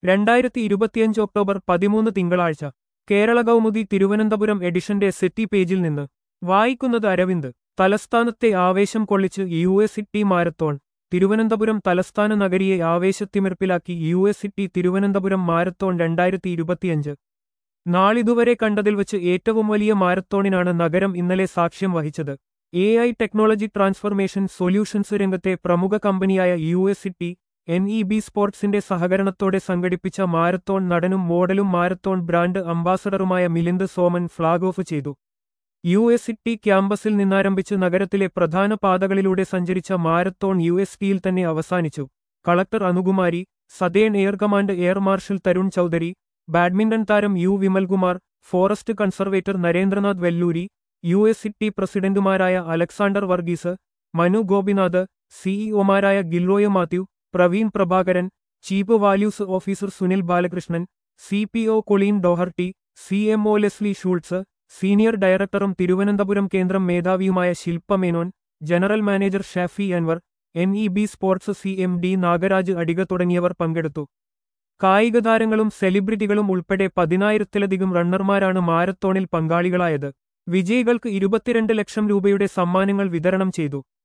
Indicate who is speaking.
Speaker 1: രണ്ടായിരത്തി ഇരുപത്തിയഞ്ച് ഒക്ടോബർ പതിമൂന്ന് തിങ്കളാഴ്ച കേരള കൗമുദി തിരുവനന്തപുരം എഡിഷന്റെ സെറ്റി പേജിൽ നിന്ന് വായിക്കുന്നത് അരവിന്ദ് തലസ്ഥാനത്തെ ആവേശം കൊള്ളിച്ച് U S city marathon Thiruvananthapuram തലസ്ഥാന നഗരിയെ ആവേശത്തിമിർപ്പിലാക്കി U S city Thiruvananthapuram marathon രണ്ടായിരത്തി ഇരുപത്തിയഞ്ച് നാളിതുവരെ കണ്ടതിൽ വച്ച് ഏറ്റവും വലിയ മാരത്തോണിനാണ് നഗരം ഇന്നലെ സാക്ഷ്യം വഹിച്ചത് A I technology transformation solutions രംഗത്തെ പ്രമുഖ കമ്പനിയായ U S city N E B സ്പോർട്സിന്റെ സഹകരണത്തോടെ സംഘടിപ്പിച്ച മാരത്തോൺ നടനും മോഡലും മാരത്തോൺ ബ്രാൻഡ് അംബാസഡറുമായ മിലിന്ദ് സോമൻ ഫ്ളാഗ് ഓഫ് ചെയ്തു യു എസ് സിറ്റി ക്യാമ്പസിൽ നിന്നാരംഭിച്ച് നഗരത്തിലെ പ്രധാന പാതകളിലൂടെ സഞ്ചരിച്ച മാരത്തോൺ യു എസ് ടിയിൽ തന്നെ അവസാനിച്ചു collector Anukumari southern air command air marshal Tarun Chaudhary badminton താരം U Vimalkumar forest conservator Narendranath Velluri U S city പ്രസിഡന്റുമാരായ അലക്സാണ്ടർ വർഗീസ് മനു ഗോപിനാഥ് സിഇഒമാരായ Gilroy Mathew Praveen Prabhakaran chief values officer Sunil Balakrishnan C P O Colleen Doherty C M O Leslie Schulz senior ഡയറക്ടറും തിരുവനന്തപുരം കേന്ദ്രം മേധാവിയുമായ Shilpa Menon general manager Shafi Anwar N E B sports C M D Nagaraj Adiga തുടങ്ങിയവർ പങ്കെടുത്തു കായിക താരങ്ങളും സെലിബ്രിറ്റികളും ഉൾപ്പെടെ പതിനായിരത്തിലധികം റണ്ണർമാരാണ് മാരത്തോണിൽ പങ്കാളികളായത് വിജയികൾക്ക് ഇരുപത്തിരണ്ട് ലക്ഷം രൂപയുടെ സമ്മാനങ്ങൾ വിതരണം ചെയ്തു